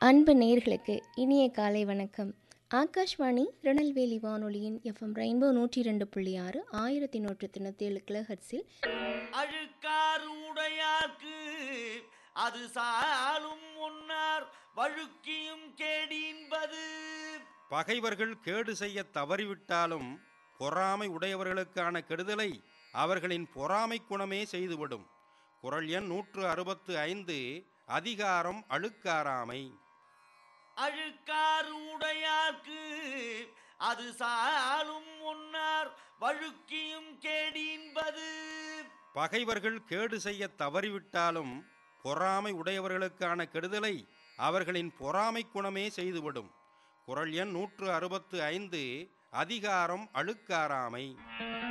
அன்பு நேர்களுக்கு இனிய காலை வணக்கம் ஆகாஷ்வாணி திருநெல்வேலி வானொலியின் எஃப்எம் ரெயின்போ நூற்றி ரெண்டு புள்ளி ஆறு ஆயிரத்தி நூற்று தொண்ணூற்றி ஏழு கிலோஹர்ட்ஸில் அழுக்காறு உடையார்க்கு அது சாலும் முன்னார் வழுக்கியும் கேடின்பது பகைவர்கள் கேடு செய்ய தவறிவிட்டாலும் பொறாமை உடையவர்களுக்கான கெடுதலை அவர்களின் பொறாமை குணமே செய்துவிடும் குரல் எண் நூற்று அறுபத்து ஐந்து அதிகாரம் அழுக்காராமை அழுக்காறு உடையார்க்கு அது சாலும் முன்னார் வழுக்கியும் கேடின்பது பகைவர்கள் கேடு செய்ய தவறிவிட்டாலும் பொறாமை உடையவர்களுக்கான கெடுதலை அவர்களின் பொறாமை குணமே செய்துவிடும் குரல் எண் நூற்று அறுபத்து ஐந்து அதிகாரம் அழுக்காராமை